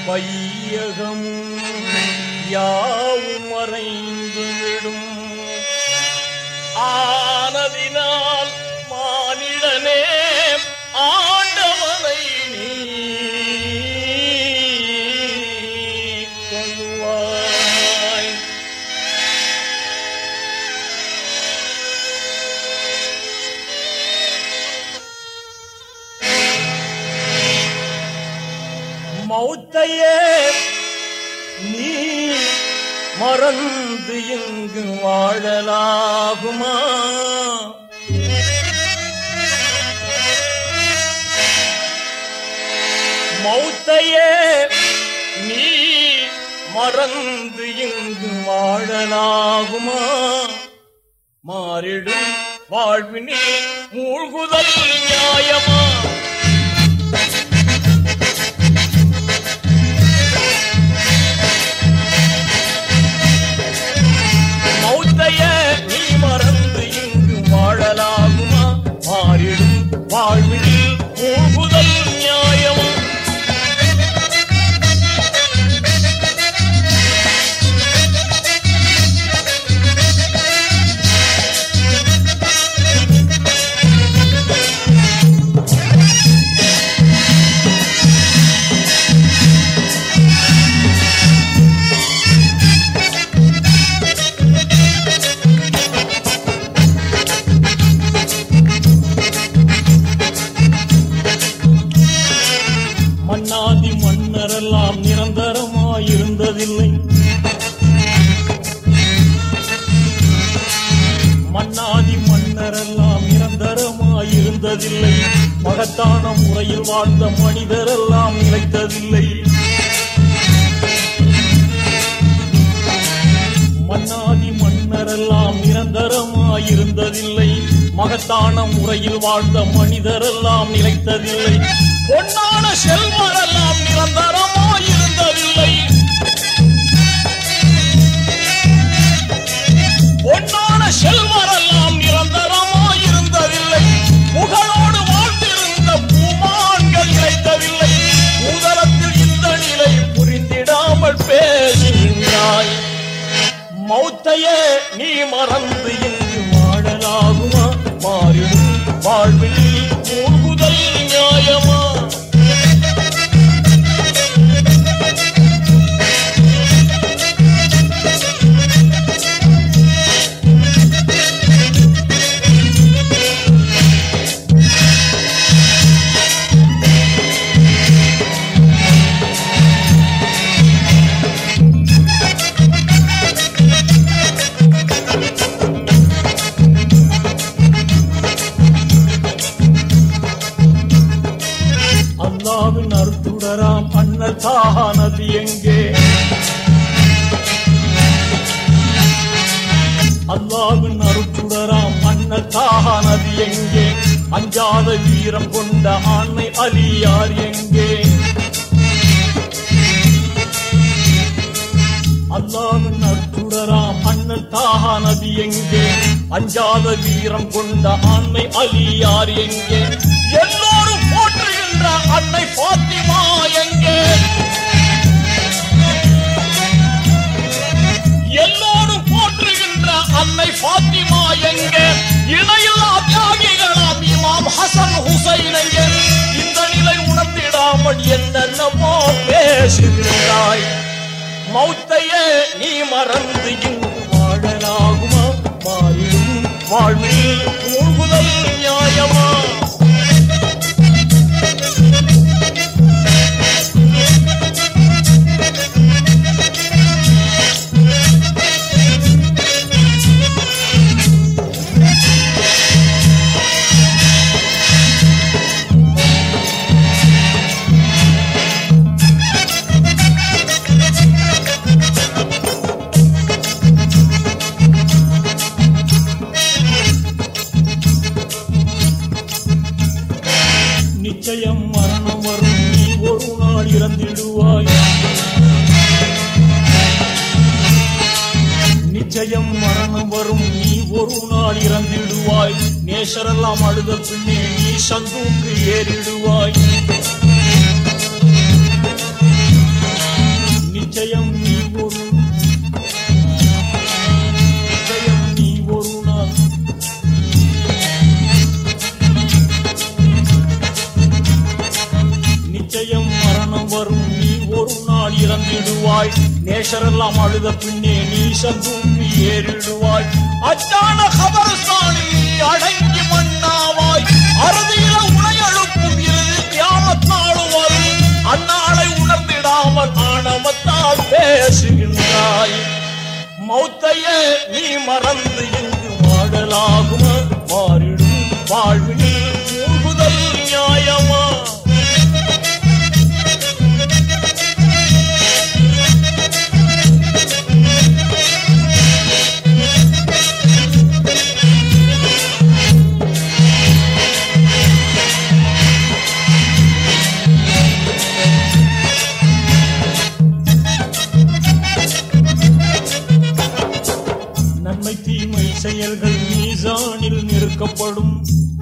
வையகமும் யாவும் மறைந்து விடும் ஆனதினால் மானிடனே ஆண்டவனை நீ கொள்வாய் மௌத்தையே நீ மறந்து இங்கு வாழலாகுமா மௌத்தையே நீ மறந்து இங்கு வாழலாகுமா மாறிடும் வாழ்வினே மூழ்குதல் நியாயமா மௌத்தைய நீ மறந்து இங்கு வாழலாகுமா மாறிடும் வாழ்வில் மூழ்குதல் நியாயமா மன்னாதி மன்னரெல்லாம் நிரந்தரமாயிருந்ததில்லை மன்னாதி மன்னரெல்லாம் நிரந்தரமாயிருந்ததில்லை மகத்தான முறையில் வாழ்ந்த மனிதரெல்லாம் நிலைத்ததில்லை மன்னாதி மன்னரெல்லாம் நிரந்தரமாயிருந்ததில்லை மகத்தான முறையில் வாழ்ந்த மனிதரெல்லாம் நிலைத்ததில்லை பொன்னான செல்வரெல்லாம் நிரந்தரமாயிருந்ததில்லை பொன்னான செல்வரெல்லாம் நிரந்தரமாயிருந்ததில்லை புகழோடு வாழ்ந்திருந்த பூமான்கள் நிலைத்ததில்லை உதரத்தில் இந்த நிலை புரிந்திடாமல் பேசுகின்றாய் மௌத்தையே நீ மறந்து இங்கு வாழலாகுமா மாறிடும் வாழ்வில் மூழ்குதல் நியாயமா அல்லாவின் அருத்துடராம் அண்ணல் தாஹா நபி எங்கே அல்லாவின் அருத்துடராம் அண்ணல் தாஹா நபி எங்கே அஞ்சாத வீரம் கொண்ட ஆண்மை அலியார் எங்கே அல்லாவின் அருத்துடராம் அண்ணல் தாஹா நபி எங்கே அஞ்சாத வீரம் கொண்ட ஆண்மை அலியார் எங்கே எல்லோரும் போற்றுகின்ற அன்னை பாத்திமா எங்கே எல்லோரும் போற்றுகின்ற அன்னை பாத்திமா எங்கே இணையில்லா தியாகிகளாம் இமாம் ஹசன் ஹுசைன் எங்கே இந்த நிலை உணர்ந்திடாமல் என்னென்னமோ பேசுகிறாய் மௌத்தையே நீ மறந்து இங்கு வாழலாகுமா மாறிடும் வாழ்வில் மூழ்குதல் நியாயமா நிச்சயம் மரணம் வரும் நீ ஒரு நாள் இறந்திடுவாய் நிச்சயம் மரணம் வரும் நீ ஒரு நாள் இறந்திடுவாய் நேசரெல்லாம் அழுத பின்னே நீ சந்தூக்கு ஏறிடுவாய் காலம் வரும் நீ ஒரு நாள் இறந்திடுவாய் நேஷரெல்லாம் அழுத பின்னே நீ சந்தூக்கி ஏறிடுவாய் அச்சான கபரஸ்தானில் நீ அடங்கி மண்ணாவாய் அறுதியில உனை எழுப்பும் இறுதி கியாமத் நாள் வரும் அந்நாளை உணர்ந்திடாமல் ஆணவத்தால் பேசுகின்றாய் மௌத்தையே நீ மறந்து இங்கு வாழலாகுமா மாறிடும் வாழ்வினில் மூழ்குதல் நியாயமா நன்மை தீமை செயல்கள் மீசானில் நிறுக்கப்படும்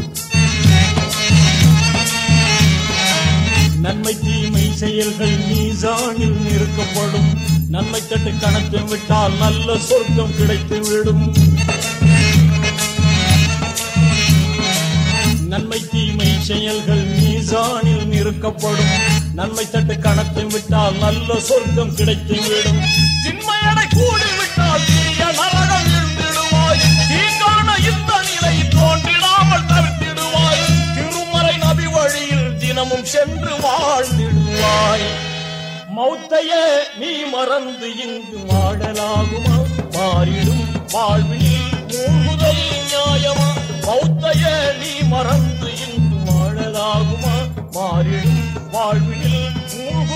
நன்மை தீமை செயல்கள் மீசானில் நிறுக்கப்படும் நன்மை தட்டு கணக்கு விட்டால் நல்ல சொர்க்கம் கிடைத்து விடும் நன்மை தீமை செயல்கள் மீசானில் நிறுக்கப்படும் நன்மை தட்டு கணக்கு விட்டால் நல்ல சொர்க்கம் கிடைத்து விடும் திண்மையடை கூடி விட்டால் தீய நரகம் இருந்திடுவாய் தீங்கான இந்த நிலை தோன்றிடாமல் தவிர்த்திடுவாய் திருமறை நபி வழியில் தினமும் சென்று வாழ்ந்திடுவாய் மௌத்தையே நீ மறந்து இங்கு வாழலாகுமா மாறிடும் வாழ்வினில் மூழ்குதல் நியாயமா மௌத்தையே நீ மறந்து இங்கு வாழலாகுமா மாறிடும் வாழ்வினில் மூழ்குதல்